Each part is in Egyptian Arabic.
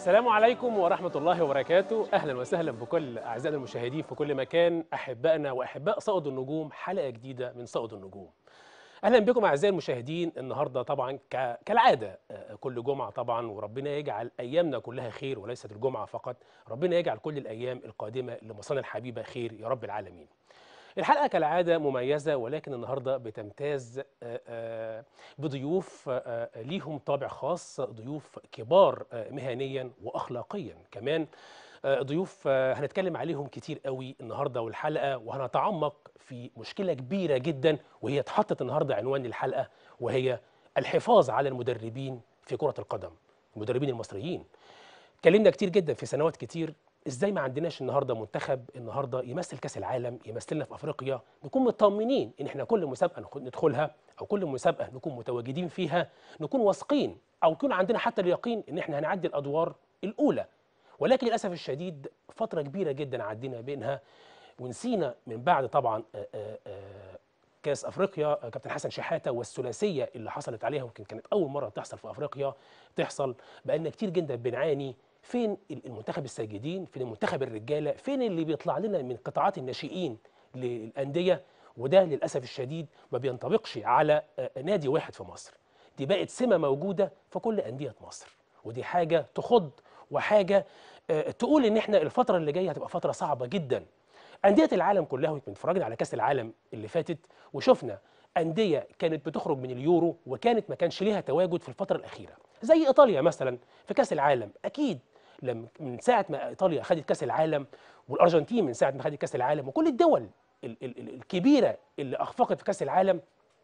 السلام عليكم ورحمة الله وبركاته أهلا وسهلا بكل أعزائنا المشاهدين في كل مكان أحبائنا وأحباء صائد النجوم حلقة جديدة من صائد النجوم أهلا بكم أعزائي المشاهدين النهاردة طبعا ك- كالعادة آه، كل جمعة طبعا وربنا يجعل أيامنا كلها خير وليست الجمعة فقط ربنا يجعل كل الأيام القادمة لمصانع الحبيبة خير يا رب العالمين الحلقة كالعادة مميزة ولكن النهاردة بتمتاز آه، آه، بضيوف آه، آه، ليهم طابع خاص ضيوف كبار آه، مهنيا وأخلاقيا كمان آه، ضيوف آه، هنتكلم عليهم كتير قوي النهاردة والحلقة وهنتعمق في مشكلة كبيرة جدا وهي اتحطت النهاردة عنوان للحلقة وهي الحفاظ على المدربين في كرة القدم المدربين المصريين اتكلمنا كتير جدا في سنوات كتير ازاي ما عندناش النهارده منتخب النهارده يمثل كاس العالم يمثلنا في افريقيا نكون مطمنين ان احنا كل مسابقه نخ- ندخلها او كل مسابقه نكون متواجدين فيها نكون واثقين او يكون عندنا حتى اليقين ان احنا هنعدي الادوار الاولى ولكن للاسف الشديد فتره كبيره جدا عدينا بينها ونسينا من بعد طبعا آه، آه، آه، كاس افريقيا آه، كابتن حسن شحاته والثلاثيه اللي حصلت عليها يمكن كانت اول مره تحصل في افريقيا تحصل بقالنا كتير جدا بنعاني فين المنتخب الساجدين فين المنتخب الرجاله فين اللي بيطلع لنا من قطاعات الناشئين للانديه وده للاسف الشديد ما بينطبقش على آه، نادي واحد في مصر دي بقت سمه موجوده في كل انديه مصر ودي حاجه تخض وحاجه آه، تقول ان احنا الفتره اللي جايه هتبقى فتره صعبه جدا انديه العالم كلها ويمكن اتفرجنا على كاس العالم اللي فاتت وشفنا انديه كانت بتخرج من اليورو وكانت ما كانش ليها تواجد في الفتره الاخيره زي ايطاليا مثلا في كاس العالم اكيد لما من ساعه ما ايطاليا خدت كاس العالم والارجنتين من ساعه ما خدت كاس العالم وكل الدول ال- ال- ال- الكبيره اللي اخفقت في كاس العالم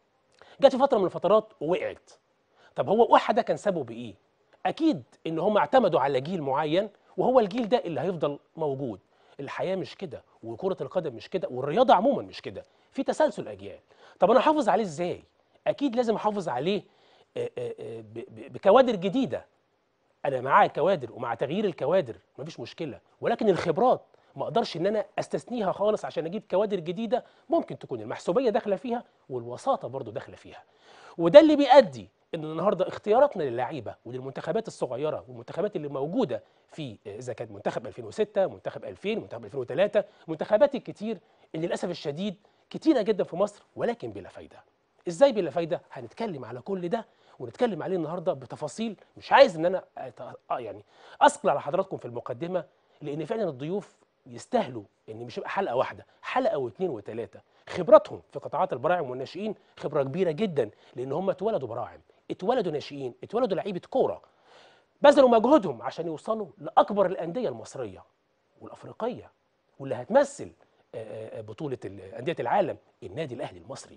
جت في فتره من الفترات ووقعت طب هو وقعها ده كان سببه بايه اكيد ان هم اعتمدوا على جيل معين وهو الجيل ده اللي هيفضل موجود الحياه مش كده وكره القدم مش كده والرياضه عموما مش كده في تسلسل اجيال طب انا احافظ عليه ازاي اكيد لازم احافظ عليه آه، آه، آه، ب- ب- بكوادر جديده انا معاه كوادر ومع تغيير الكوادر مفيش مشكله ولكن الخبرات ما اقدرش ان انا استثنيها خالص عشان اجيب كوادر جديده ممكن تكون المحسوبيه داخله فيها والوساطه برضو داخله فيها وده اللي بيؤدي ان النهارده اختياراتنا للعيبه وللمنتخبات الصغيره والمنتخبات اللي موجوده في آه، اذا كان منتخب 2006 منتخب 2000 منتخب 2003 منتخبات الكتير اللي للاسف الشديد كتيره جدا في مصر ولكن بلا فايده ازاي بلا فايده هنتكلم على كل ده ونتكلم عليه النهارده بتفاصيل مش عايز ان انا أت- آه يعني اثقل على حضراتكم في المقدمه لان فعلا الضيوف يستاهلوا ان مش يبقى حلقه واحده حلقه واثنين وثلاثه خبراتهم في قطاعات البراعم والناشئين خبره كبيره جدا لان هم اتولدوا براعم اتولدوا ناشئين اتولدوا لعيبه كوره بذلوا مجهودهم عشان يوصلوا لاكبر الانديه المصريه والافريقيه واللي هتمثل آه، آه، بطوله ال- انديه العالم النادي الاهلي المصري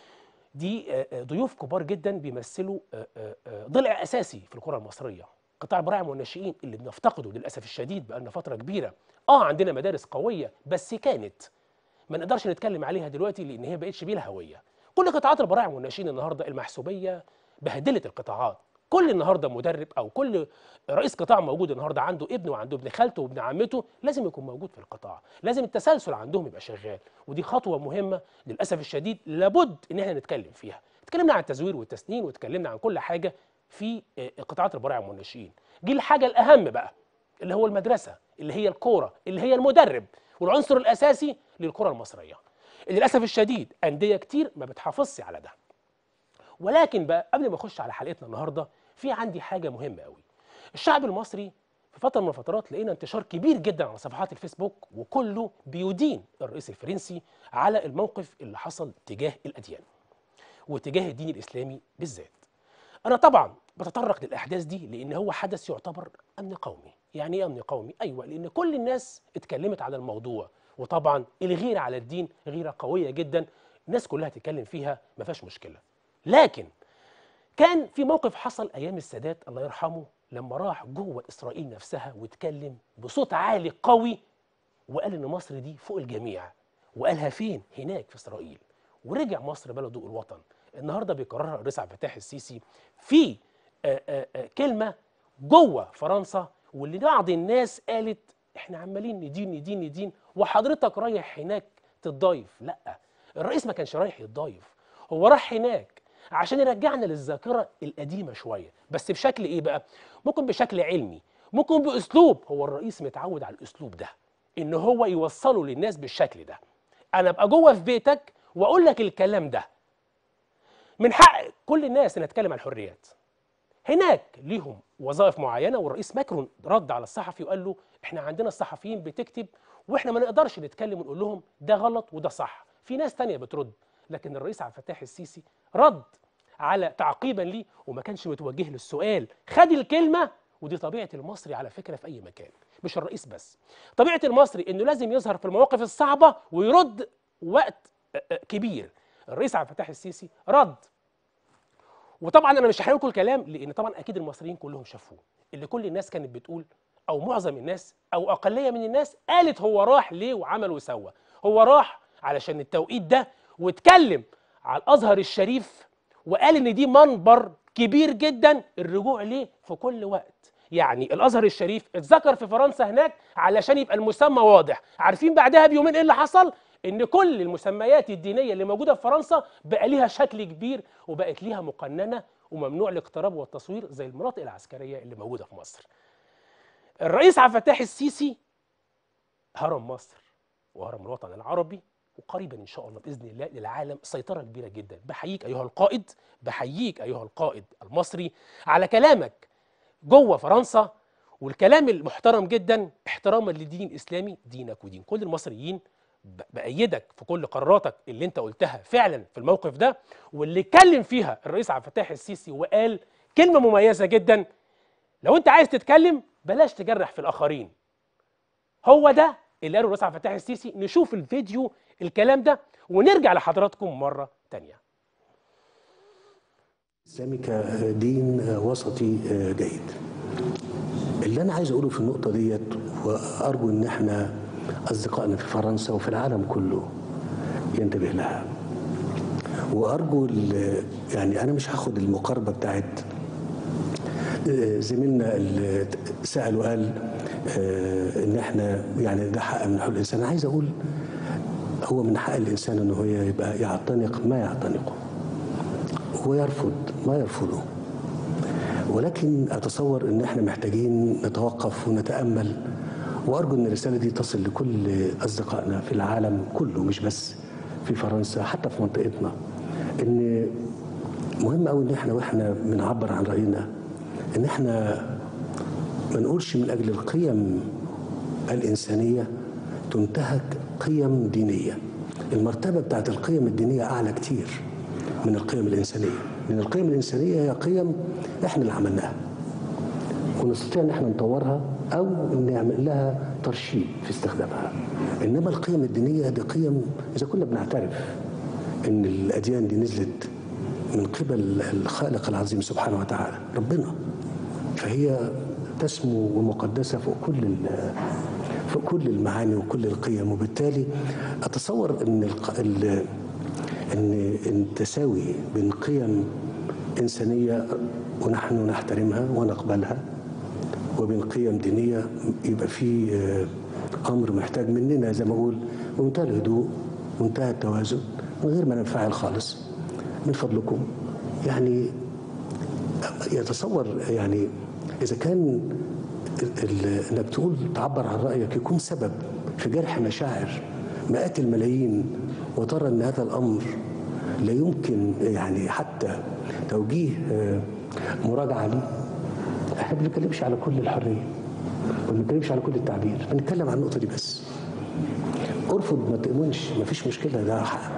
دي آه، آه، ضيوف كبار جدا بيمثلوا آه، آه، آه، ضلع اساسي في الكره المصريه قطاع البراعم والناشئين اللي بنفتقده للاسف الشديد بقالنا فتره كبيره اه عندنا مدارس قويه بس كانت ما نقدرش نتكلم عليها دلوقتي لان هي بقتش بيها هويه كل قطاعات البراعم والناشئين النهارده المحسوبيه بهدلت القطاعات كل النهارده مدرب او كل رئيس قطاع موجود النهارده عنده ابن وعنده ابن خالته وابن عمته لازم يكون موجود في القطاع لازم التسلسل عندهم يبقى شغال ودي خطوه مهمه للاسف الشديد لابد ان احنا نتكلم فيها اتكلمنا عن التزوير والتسنين واتكلمنا عن كل حاجه في آه، قطاعات البراعم والناشئين جه الحاجه الاهم بقى اللي هو المدرسه اللي هي الكوره اللي هي المدرب والعنصر الاساسي للكره المصريه للاسف الشديد انديه كتير ما بتحافظش على ده ولكن بقى قبل ما اخش على حلقتنا النهارده في عندي حاجه مهمه قوي الشعب المصري في فتره من الفترات لقينا انتشار كبير جدا على صفحات الفيسبوك وكله بيدين الرئيس الفرنسي على الموقف اللي حصل تجاه الاديان وتجاه الدين الاسلامي بالذات انا طبعا بتطرق للاحداث دي لان هو حدث يعتبر امن قومي يعني ايه امن قومي ايوه لان كل الناس اتكلمت على الموضوع وطبعا الغيره على الدين غيره قويه جدا الناس كلها تتكلم فيها ما فيهاش مشكله لكن كان في موقف حصل ايام السادات الله يرحمه لما راح جوه اسرائيل نفسها واتكلم بصوت عالي قوي وقال ان مصر دي فوق الجميع وقالها فين هناك في اسرائيل ورجع مصر بلده الوطن النهارده بيكررها الرئيس عبد الفتاح السيسي في آه، آه، آه، كلمه جوه فرنسا واللي بعض الناس قالت احنا عمالين ندين ندين ندين وحضرتك رايح هناك تتضايف لا الرئيس ما كانش رايح يتضايف هو راح هناك عشان يرجعنا للذاكره القديمه شويه بس بشكل ايه بقى ممكن بشكل علمي ممكن باسلوب هو الرئيس متعود على الاسلوب ده ان هو يوصله للناس بالشكل ده انا ابقى جوه في بيتك واقول لك الكلام ده من حق كل الناس ان اتكلم عن الحريات هناك ليهم وظائف معينه والرئيس ماكرون رد على الصحفي وقال له احنا عندنا الصحفيين بتكتب واحنا ما نقدرش نتكلم ونقول لهم ده غلط وده صح في ناس تانية بترد لكن الرئيس عبد الفتاح السيسي رد على تعقيبا ليه وما كانش متوجه للسؤال خد الكلمه ودي طبيعه المصري على فكره في اي مكان مش الرئيس بس طبيعه المصري انه لازم يظهر في المواقف الصعبه ويرد وقت آه، آه، كبير الرئيس عبد الفتاح السيسي رد وطبعا انا مش هحكي لكم الكلام لان طبعا اكيد المصريين كلهم شافوه اللي كل الناس كانت بتقول او معظم الناس او اقليه من الناس قالت هو راح ليه وعمل وسوى هو راح علشان التوقيت ده واتكلم على الازهر الشريف وقال ان دي منبر كبير جدا الرجوع ليه في كل وقت يعني الازهر الشريف اتذكر في فرنسا هناك علشان يبقى المسمى واضح عارفين بعدها بيومين ايه اللي حصل ان كل المسميات الدينيه اللي موجوده في فرنسا بقى ليها شكل كبير وبقت ليها مقننه وممنوع الاقتراب والتصوير زي المناطق العسكريه اللي موجوده في مصر الرئيس عبد الفتاح السيسي هرم مصر وهرم الوطن العربي وقريبا ان شاء الله باذن الله للعالم سيطره كبيره جدا بحييك ايها القائد بحييك ايها القائد المصري على كلامك جوه فرنسا والكلام المحترم جدا احتراما للدين الاسلامي دينك ودين كل المصريين ب- بايدك في كل قراراتك اللي انت قلتها فعلا في الموقف ده واللي اتكلم فيها الرئيس عبد الفتاح السيسي وقال كلمه مميزه جدا لو انت عايز تتكلم بلاش تجرح في الاخرين هو ده اللي قاله الرئيس عبد الفتاح السيسي نشوف الفيديو الكلام ده ونرجع لحضراتكم مره تانية الإسلامي كدين وسطي جيد اللي أنا عايز أقوله في النقطة ديت وأرجو إن إحنا أصدقائنا في فرنسا وفي العالم كله ينتبه لها وأرجو ال- يعني أنا مش هاخد المقاربة بتاعت زميلنا اللي سأل وقال آه، إن إحنا يعني ده حق من حقوق الإنسان أنا عايز أقول هو من حق الإنسان إن هو يبقى يعتنق ما يعتنقه ويرفض ما يرفضه ولكن اتصور ان احنا محتاجين نتوقف ونتامل وارجو ان الرساله دي تصل لكل اصدقائنا في العالم كله مش بس في فرنسا حتى في منطقتنا ان مهم قوي ان احنا واحنا بنعبر عن راينا ان احنا ما نقولش من اجل القيم الانسانيه تنتهك قيم دينيه المرتبه بتاعت القيم الدينيه اعلى كتير من القيم الانسانيه لان القيم الانسانيه هي قيم احنا اللي عملناها ونستطيع ان احنا نطورها او نعمل لها ترشيد في استخدامها انما القيم الدينيه دي قيم اذا كنا بنعترف ان الاديان دي نزلت من قبل الخالق العظيم سبحانه وتعالى ربنا فهي تسمو ومقدسه فوق كل ال- فوق كل المعاني وكل القيم وبالتالي اتصور ان الق- ال- ان التساوي بين قيم انسانيه ونحن نحترمها ونقبلها وبين قيم دينيه يبقى في آه، امر محتاج مننا زي ما اقول بمنتهى الهدوء منتهى التوازن من غير ما ننفعل خالص من فضلكم يعني يتصور يعني اذا كان ال- ال- انك تقول تعبر عن رايك يكون سبب في جرح مشاعر مئات الملايين وترى ان هذا الامر لا يمكن يعني حتى توجيه آه، مراجعه ليه احنا ما بنتكلمش على كل الحريه ما بنتكلمش على كل التعبير بنتكلم عن النقطه دي بس ارفض ما تؤمنش ما فيش مشكله ده حق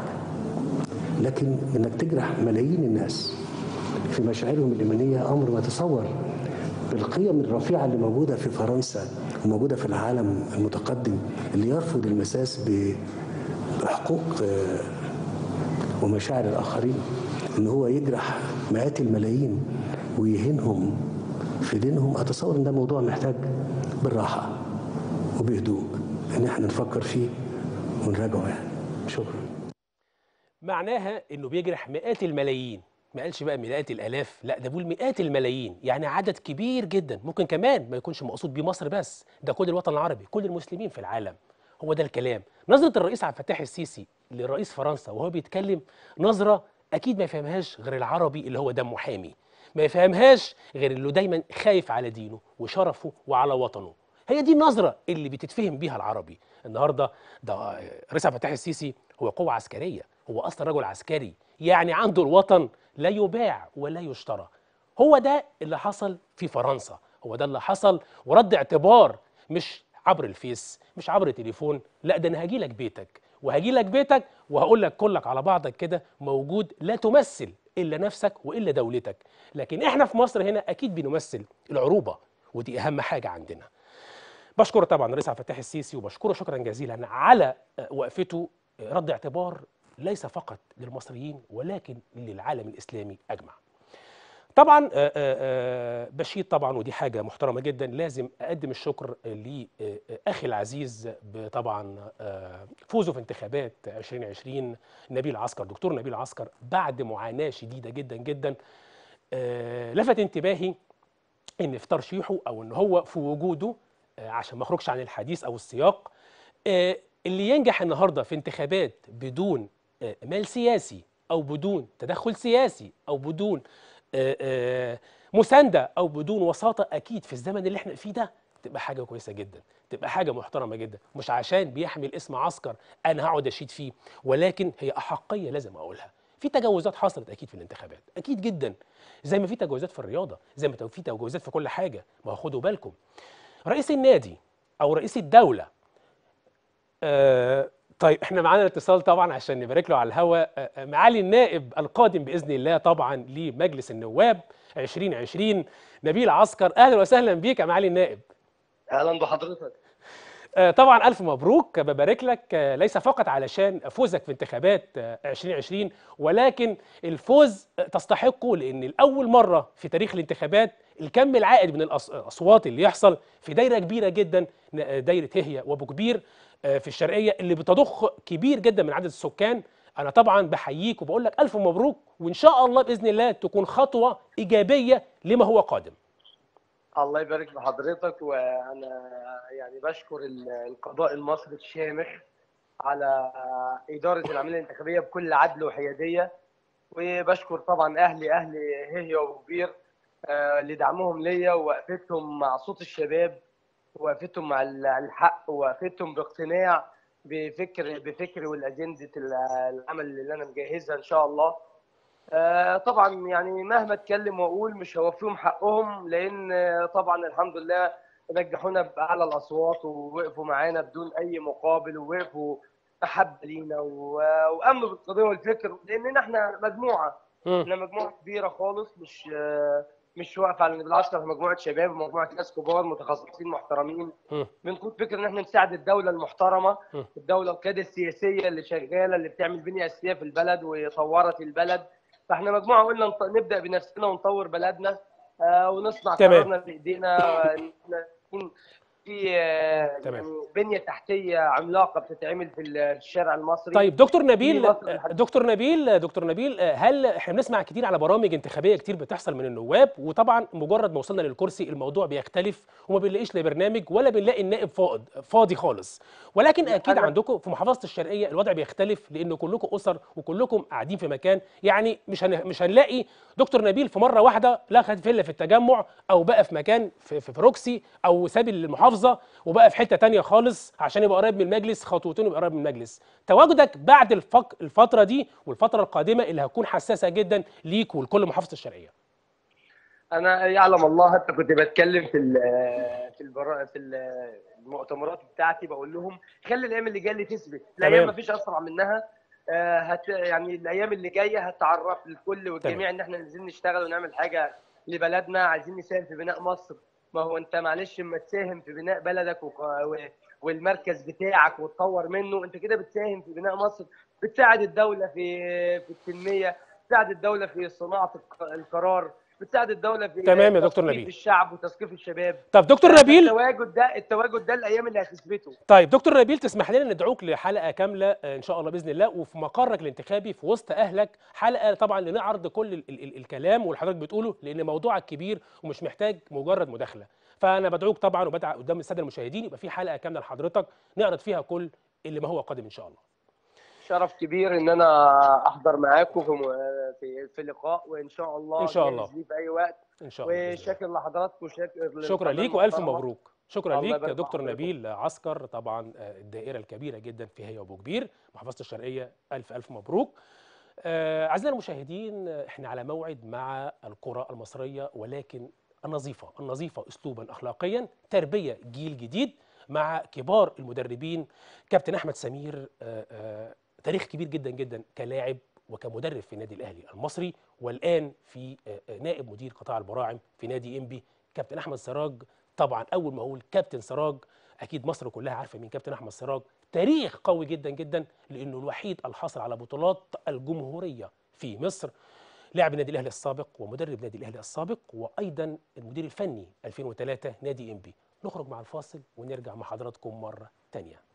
لكن انك تجرح ملايين الناس في مشاعرهم الايمانيه امر ما تصور بالقيم الرفيعه اللي موجوده في فرنسا وموجوده في العالم المتقدم اللي يرفض المساس ب- بحقوق آه، ومشاعر الاخرين ان هو يجرح مئات الملايين ويهينهم في دينهم اتصور ان ده موضوع محتاج بالراحه وبهدوء ان احنا نفكر فيه ونراجعه يعني شكرا معناها انه بيجرح مئات الملايين ما قالش بقى مئات الالاف لا ده بيقول مئات الملايين يعني عدد كبير جدا ممكن كمان ما يكونش مقصود بيه مصر بس ده كل الوطن العربي كل المسلمين في العالم هو ده الكلام نظره الرئيس عبد الفتاح السيسي لرئيس فرنسا وهو بيتكلم نظره اكيد ما يفهمهاش غير العربي اللي هو دمه حامي ما يفهمهاش غير اللي دايما خايف على دينه وشرفه وعلى وطنه هي دي النظرة اللي بتتفهم بيها العربي النهاردة ده رئيس عبد الفتاح السيسي هو قوة عسكرية هو أصلا رجل عسكري يعني عنده الوطن لا يباع ولا يشترى هو ده اللي حصل في فرنسا هو ده اللي حصل ورد اعتبار مش عبر الفيس مش عبر تليفون لا ده انا هاجي لك بيتك وهاجي لك بيتك وهقول لك كلك على بعضك كده موجود لا تمثل الا نفسك والا دولتك لكن احنا في مصر هنا اكيد بنمثل العروبه ودي اهم حاجه عندنا بشكر طبعا الرئيس عبد الفتاح السيسي وبشكره شكرا جزيلا على وقفته رد اعتبار ليس فقط للمصريين ولكن للعالم الاسلامي اجمع طبعا آه، آه، بشير طبعا ودي حاجه محترمه جدا لازم اقدم الشكر لاخي العزيز طبعا آه، فوزه في انتخابات 2020 نبيل عسكر دكتور نبيل عسكر بعد معاناه شديده جدا جدا آه، لفت انتباهي ان في ترشيحه او ان هو في وجوده آه، عشان ما اخرجش عن الحديث او السياق آه، اللي ينجح النهارده في انتخابات بدون آه، مال سياسي او بدون تدخل سياسي او بدون آه، آه، مسانده او بدون وساطه اكيد في الزمن اللي احنا فيه ده تبقى حاجه كويسه جدا تبقى حاجه محترمه جدا مش عشان بيحمل اسم عسكر انا هقعد اشيد فيه ولكن هي احقيه لازم اقولها في تجاوزات حصلت اكيد في الانتخابات اكيد جدا زي ما في تجاوزات في الرياضه زي ما في تجاوزات في كل حاجه ما هو خدوا بالكم رئيس النادي او رئيس الدوله آه طيب احنا معانا اتصال طبعا عشان نبارك له على الهواء آه آه، معالي النائب القادم باذن الله طبعا لمجلس النواب 2020 نبيل عسكر اهلا وسهلا بيك يا معالي النائب اهلا بحضرتك آه، طبعا الف مبروك ببارك لك آه، ليس فقط علشان فوزك في انتخابات آه، 2020 ولكن الفوز آه، تستحقه لان الاول مره في تاريخ الانتخابات الكم العائد من الأص- الاصوات اللي يحصل في دايره كبيره جدا ن- آه، دايره هي وابو كبير آه، في الشرقيه اللي بتضخ كبير جدا من عدد السكان انا طبعا بحييك وبقول لك الف مبروك وان شاء الله باذن الله تكون خطوه ايجابيه لما هو قادم الله يبارك لحضرتك وانا يعني بشكر ال- القضاء المصري الشامخ على اداره العمليه الانتخابيه بكل عدل وحياديه وبشكر طبعا اهلي اهلي هي وكبير آه، لدعمهم ليا ووقفتهم مع صوت الشباب ووقفتهم مع ال- الحق ووقفتهم باقتناع بفكر بفكري والاجنده ال- العمل اللي انا مجهزها ان شاء الله آه، طبعا يعني مهما اتكلم واقول مش هوفيهم حقهم لان آه، طبعا الحمد لله نجحونا باعلى الاصوات ووقفوا معانا بدون اي مقابل ووقفوا محبه لينا و- وامنوا بالقضيه والفكر لاننا احنا مجموعه مم. احنا مجموعه كبيره خالص مش آه، مش واقفه على بالعشره في مجموعه شباب مجموعه ناس كبار متخصصين محترمين مم. بنقود فكره ان احنا نساعد الدوله المحترمه م. الدوله القياده السياسيه اللي شغاله اللي بتعمل بنيه اساسيه في البلد وطورت البلد فاحنا مجموعه قلنا نط- نبدا بنفسنا ونطور بلدنا آه، ونصنع تمام. قرارنا بايدينا آه، إن إحنا نكون في آه، تمام. يعني بنيه تحتيه عملاقه بتتعمل في ال- في الشارع المصري طيب دكتور نبيل مصر الحديثة. دكتور نبيل دكتور نبيل هل احنا بنسمع كتير على برامج انتخابيه كتير بتحصل من النواب وطبعا مجرد ما وصلنا للكرسي الموضوع بيختلف وما بنلاقيش لا برنامج ولا بنلاقي النائب فاضي فاضي خالص ولكن اكيد أنا- عندكم في محافظه الشرقيه الوضع بيختلف لان كلكم اسر وكلكم قاعدين في مكان يعني مش هن... مش هنلاقي دكتور نبيل في مره واحده لا خد فيلا في التجمع او بقى في مكان في, في, في روكسي او ساب المحافظه وبقى في حته تانية خالص عشان يبقى قريب من المجلس خطوتين يبقى قريب من المجلس تواجدك بعد الفق... الفتره دي والفتره القادمه اللي هتكون حساسه جدا ليك ولكل محافظه الشرقيه انا يعلم الله حتى كنت بتكلم في ال- في البرا في ال- المؤتمرات بتاعتي بقول لهم خلي الايام اللي جايه اللي تثبت الايام تمام. ما فيش اسرع منها آه، هت يعني الايام اللي جايه هتعرف الكل والجميع تمام. ان احنا ننزل نشتغل ونعمل حاجه لبلدنا عايزين نساهم في بناء مصر ما هو انت معلش اما تساهم في بناء بلدك وق- و- والمركز بتاعك وتطور منه انت كده بتساهم في بناء مصر بتساعد الدوله في في التنميه بتساعد الدوله في صناعه الق- القرار بتساعد الدوله في تمام يا دكتور تثقيف نبيل. الشعب وتثقيف الشباب طب دكتور نبيل التواجد ده التواجد ده الايام اللي هتثبته طيب دكتور نبيل تسمح لنا ندعوك لحلقه كامله آه، ان شاء الله باذن الله وفي مقرك الانتخابي في وسط اهلك حلقه طبعا لنعرض كل ال ال ال الكلام واللي حضرتك بتقوله لان موضوعك كبير ومش محتاج مجرد مداخله فانا بدعوك طبعا وبدعى قدام الساده المشاهدين يبقى في حلقه كامله لحضرتك نعرض فيها كل اللي ما هو قادم ان شاء الله شرف كبير ان انا احضر معاكم في م- في في لقاء وان شاء الله إن شاء جاهز الله. ليه في اي وقت ان شاء الله بإذن الله. وشاكر لحضراتكم وشاكر شكرا للقناة ليك والف المحترمة. مبروك شكرا الله ليك يبارك في دكتور حضرتك. نبيل عسكر طبعا آه، الدائره الكبيره جدا في هي وابو كبير محافظه الشرقيه الف الف مبروك آه، اعزائنا المشاهدين آه، احنا على موعد مع القرى المصريه ولكن النظيفه النظيفه اسلوبا اخلاقيا تربيه جيل جديد مع كبار المدربين كابتن احمد سمير آه، آه، تاريخ كبير جدا جدا كلاعب وكمدرب في النادي الاهلي المصري والان في آه، آه، نائب مدير قطاع البراعم في نادي انبي كابتن احمد سراج طبعا اول ما اقول كابتن سراج اكيد مصر كلها عارفه مين كابتن احمد سراج تاريخ قوي جدا جدا لانه الوحيد الحاصل على بطولات الجمهوريه في مصر لاعب النادي الاهلي السابق ومدرب نادي الاهلي السابق وايضا المدير الفني 2003 نادي انبي نخرج مع الفاصل ونرجع مع حضراتكم مره تانيه